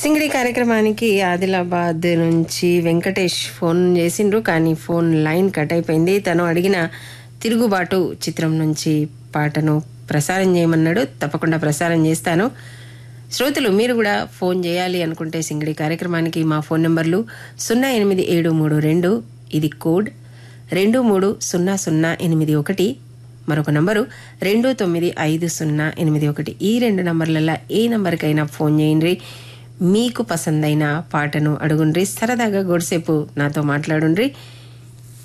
సింగిడి కార్యక్రమానికి ఆదిలాబాద్ నుంచి వెంకటేష్ ఫోన్ చేసిండ్రు కానీ ఫోన్ లైన్ కట్ అయిపోయింది తను అడిగిన తిరుగుబాటు చిత్రం నుంచి పాటను ప్రసారం చేయమన్నాడు తప్పకుండా ప్రసారం చేస్తాను శ్రోతలు మీరు కూడా ఫోన్ చేయాలి అనుకుంటే సింగిడి కార్యక్రమానికి మా ఫోన్ నెంబర్లు సున్నా ఎనిమిది ఏడు మూడు రెండు ఇది కోడ్ రెండు మూడు సున్నా సున్నా ఎనిమిది ఒకటి మరొక నంబరు రెండు తొమ్మిది ఐదు సున్నా ఎనిమిది ఒకటి ఈ రెండు నంబర్లలో ఏ నంబర్కైనా ఫోన్ చేయండి మీకు పసందైన పాటను అడుగుండ్రి సరదాగా గొడిసేపు నాతో మాట్లాడుండ్రి